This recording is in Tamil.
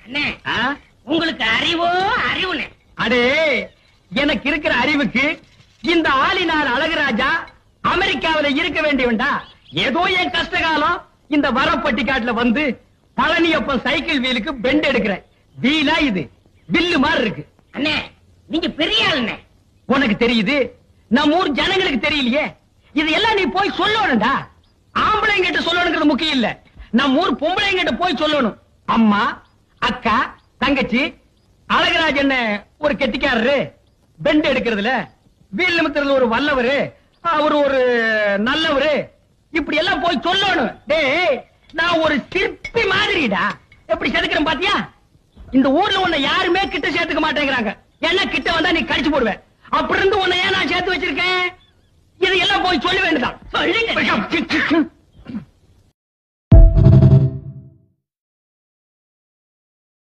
அண்ணே ஆ? உங்களுக்கு அறிவோ அறிவுனே அடே எனக்கு இருக்கிற அறிவுக்கு இந்த ஆளினார் அழகுராஜா அமெரிக்காவில இருக்க வேண்டியவன்டா ஏதோ என் கஷ்டகாலம் இந்த வரப்பட்டிக்காட்டுல வந்து பழனியப்பன் சைக்கிள் வீலுக்கு பெண்ட் எடுக்கிறேன் வீலா இது வில்லு மாதிரி இருக்கு அண்ணே நீங்க பெரிய ஆளுண்ணே உனக்கு தெரியுது நம்ம ஊர் ஜனங்களுக்கு தெரியலையே இது எல்லாம் நீ போய் சொல்லணும்டா ஆம்பளைங்கிட்ட சொல்லணுங்கிறது முக்கியம் இல்ல நம்ம ஊர் பொம்பளைங்கிட்ட போய் சொல்லணும் அம்மா அக்கா தங்கச்சி அழகராஜ் என்ன ஒரு கெட்டிக்காரரு பெண்ட் எடுக்கிறதுல வீல் நிமித்துறது ஒரு வல்லவரு அவர் ஒரு நல்லவரு இப்படி எல்லாம் போய் சொல்லணும் டேய் நான் ஒரு சிற்பி மாதிரிடா எப்படி செதுக்கிறேன் பாத்தியா இந்த ஊர்ல உன்னை யாருமே கிட்ட சேர்த்துக்க மாட்டேங்கிறாங்க என்ன கிட்ட வந்தா நீ கடிச்சு போடுவேன் அப்படி இருந்து உன்னை ஏன் நான் சேர்த்து வச்சிருக்கேன் இதையெல்லாம் போய் சொல்ல வேண்டியதான் சொல்லுங்க.